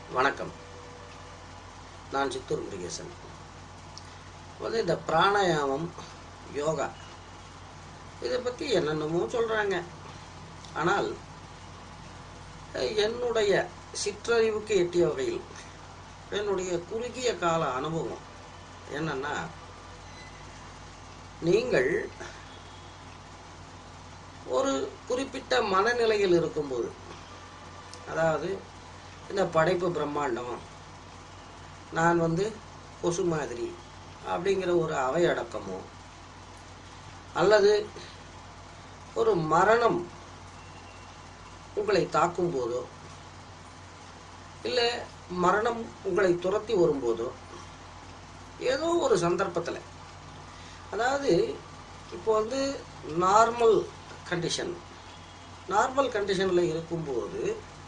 வணக்கம் நான் சித்தூர் முருகேசன் வந்து இந்த பிராணாயாமம் யோகா இதை பற்றி என்னென்னமோ சொல்கிறாங்க ஆனால் அஹ், என்னுடைய சிற்றறிவுக்கு எட்டிய வகையில் என்னுடைய குறுகிய கால அனுபவம் என்னன்னா நீங்கள் ஒரு குறிப்பிட்ட மனநிலையில் இருக்கும்போது அதாவது இந்த படைப்பு பிரம்மாண்டம் நான் வந்து கொசு மாதிரி அப்படிங்கிற ஒரு அவை அடக்கமோ அல்லது ஒரு மரணம் உங்களை தாக்கும் போதோ இல்லை மரணம் உங்களை துரத்தி வரும்போதோ ஏதோ ஒரு சந்தர்ப்பத்தில் அதாவது இப்போ வந்து நார்மல் கண்டிஷன் நார்மல் கண்டிஷனில் இருக்கும்போது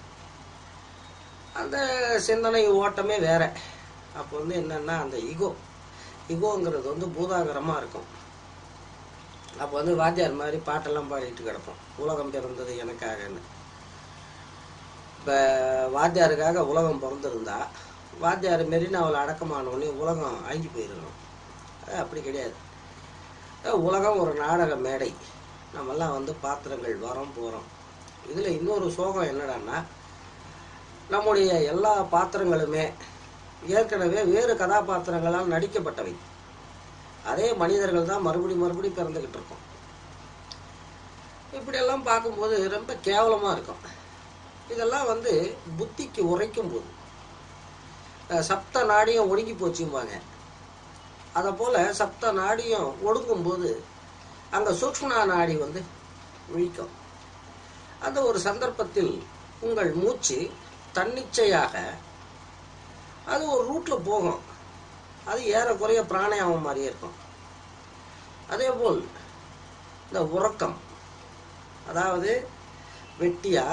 அந்த சிந்தனை ஓட்டமே வேற அப்போ வந்து என்னன்னா அந்த ஈகோ ஈகோங்கிறது வந்து பூதாகரமாக இருக்கும் அப்போ வந்து வாத்தியார் மாதிரி பாட்டெல்லாம் பாடிட்டு கிடப்போம் உலகம் பிறந்தது எனக்காகன்னு இப்போ வாத்தியாருக்காக உலகம் பிறந்திருந்தா வாத்தியார் மெரினாவில் அடக்கமானவொடனே உலகம் அழிஞ்சு போயிருக்கணும் அது அப்படி கிடையாது அஹ் உலகம் ஒரு நாடக மேடை நம்மெல்லாம் வந்து பாத்திரங்கள் வரோம் போகிறோம் இதில் இன்னொரு சோகம் என்னடான்னா நம்முடைய எல்லா பாத்திரங்களுமே ஏற்கனவே வேறு கதாபாத்திரங்களால் நடிக்கப்பட்டவை அதே மனிதர்கள் தான் மறுபடி மறுபடி பிறந்துக்கிட்டு இருக்கோம் இப்படியெல்லாம் பார்க்கும்போது ரொம்ப கேவலமாக இருக்கும் இதெல்லாம் வந்து புத்திக்கு உரைக்கும் போது அஹ் சப்த நாடியும் ஒடுங்கி போச்சும்பாங்க அதை போல் சப்த நாடியும் ஒடுங்கும்போது அங்கே சூக்ஷ்ம நாடி வந்து விழிக்கும் அந்த ஒரு சந்தர்ப்பத்தில் உங்கள் மூச்சு தன்னிச்சையாக அது ஒரு ரூட்ல போகும் அது ஏறக்குறைய பிராணாயாமம் மாதிரியே இருக்கும் அதே போல் இந்த உறக்கம் அதாவது வெட்டியா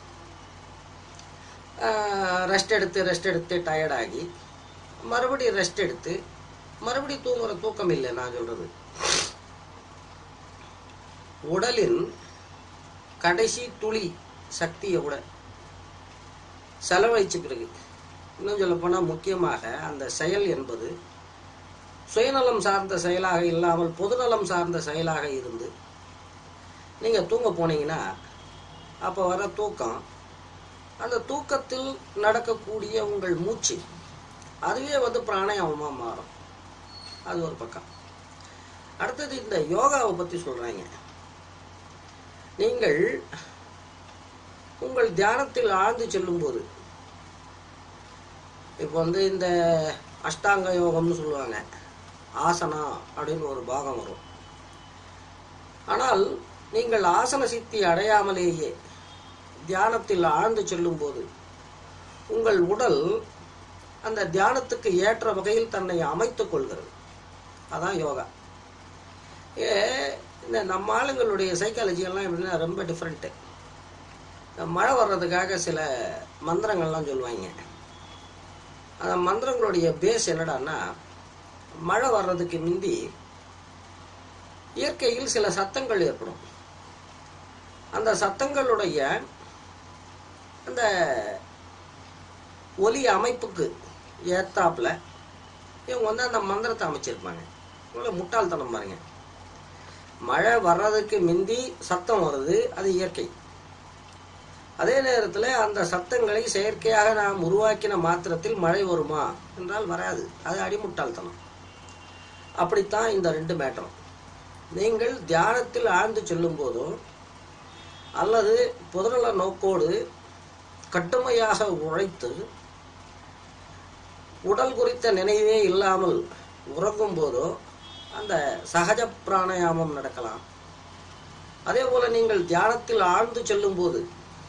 ரெஸ்ட் எடுத்து ரெஸ்ட் எடுத்து டயர்டாகி மறுபடியும் ரெஸ்ட் எடுத்து மறுபடியும் தூங்குற தூக்கம் இல்லை நான் சொல்றது உடலின் கடைசி துளி சக்தியை கூட செலவழிச்ச பிறகு இன்னும் சொல்லப்போனால் முக்கியமாக அந்த செயல் என்பது சுயநலம் சார்ந்த செயலாக இல்லாமல் பொதுநலம் சார்ந்த செயலாக இருந்து நீங்கள் தூங்க போனீங்கன்னா அப்போ வர தூக்கம் அந்த தூக்கத்தில் நடக்கக்கூடிய உங்கள் மூச்சு அதுவே வந்து பிராணாயாமமாக மாறும் அது ஒரு பக்கம் அடுத்தது இந்த யோகாவை பற்றி சொல்கிறாங்க நீங்கள் உங்கள் தியானத்தில் ஆழ்ந்து செல்லும்போது இப்போ வந்து இந்த அஷ்டாங்க யோகம்னு சொல்லுவாங்க ஆசனா அப்படின்னு ஒரு பாகம் வரும் ஆனால் நீங்கள் ஆசன சித்தி அடையாமலேயே தியானத்தில் ஆழ்ந்து செல்லும்போது உங்கள் உடல் அந்த தியானத்துக்கு ஏற்ற வகையில் தன்னை அமைத்துக் கொள்கிறது அதான் யோகா ஏ இந்த நம்ம ஆளுங்களுடைய சைக்காலஜி எல்லாம் எப்படின்னா ரொம்ப டிஃப்ரெண்ட்டு மழை வர்றதுக்காக சில மந்திரங்கள்லாம் சொல்லுவாங்க அந்த மந்திரங்களுடைய பேஸ் என்னடான்னா மழை வர்றதுக்கு முந்தி இயற்கையில் சில சத்தங்கள் ஏற்படும் அந்த சத்தங்களுடைய அந்த ஒலி அமைப்புக்கு ஏத்தாப்புல இவங்க வந்து அந்த மந்திரத்தை அமைச்சிருப்பாங்க இவ்வளோ முட்டாள்தனம் பாருங்க மழை வர்றதுக்கு முந்தி சத்தம் வருது அது இயற்கை அதே நேரத்தில் அந்த சத்தங்களை செயற்கையாக நாம் உருவாக்கின மாத்திரத்தில் மழை வருமா என்றால் வராது அது அடிமுட்டாள்தனம் அப்படித்தான் இந்த ரெண்டு மேட்டரும் நீங்கள் தியானத்தில் ஆழ்ந்து செல்லும் போதோ அல்லது பொதுநல நோக்கோடு கட்டுமையாக உழைத்து உடல் குறித்த நினைவே இல்லாமல் உறங்கும் போதோ அந்த சகஜ பிராணாயாமம் நடக்கலாம் அதே போல நீங்கள் தியானத்தில் ஆழ்ந்து செல்லும் போது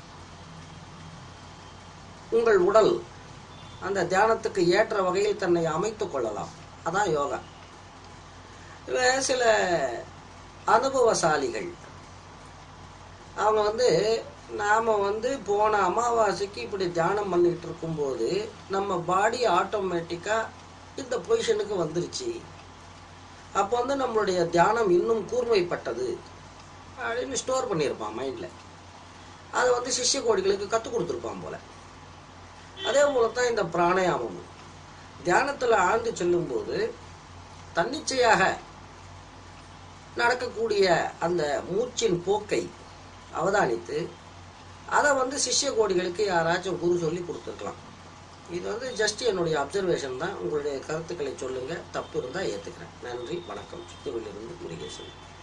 உங்கள் உடல் அந்த தியானத்துக்கு ஏற்ற வகையில் தன்னை அமைத்துக் கொள்ளலாம் அதான் யோகா இதில் சில அனுபவசாலிகள் அவங்க வந்து நாம் வந்து போன அமாவாசைக்கு இப்படி தியானம் பண்ணிட்டு இருக்கும்போது நம்ம பாடி ஆட்டோமேட்டிக்காக இந்த பொசிஷனுக்கு வந்துருச்சு அப்போ வந்து நம்மளுடைய தியானம் இன்னும் கூர்மைப்பட்டது அப்படின்னு ஸ்டோர் பண்ணியிருப்பான் மைண்டில் அதை வந்து சிஷ்ய கோடிகளுக்கு கற்றுக் கொடுத்துருப்பான் போல அதே போல தான் இந்த பிராணாயாமமும் தியானத்தில் ஆழ்ந்து செல்லும்போது தன்னிச்சையாக நடக்கக்கூடிய அந்த மூச்சின் போக்கை அவதானித்து அதை வந்து சிஷ்ய கோடிகளுக்கு யாராச்சும் குரு சொல்லி கொடுத்துருக்கலாம் இது வந்து ஜஸ்ட் என்னுடைய அப்சர்வேஷன் தான் உங்களுடைய கருத்துக்களை சொல்லுங்க தப்பு இருந்தால் ஏற்றுக்கிறேன் நன்றி வணக்கம் சித்துவிலிருந்து முருகேசன்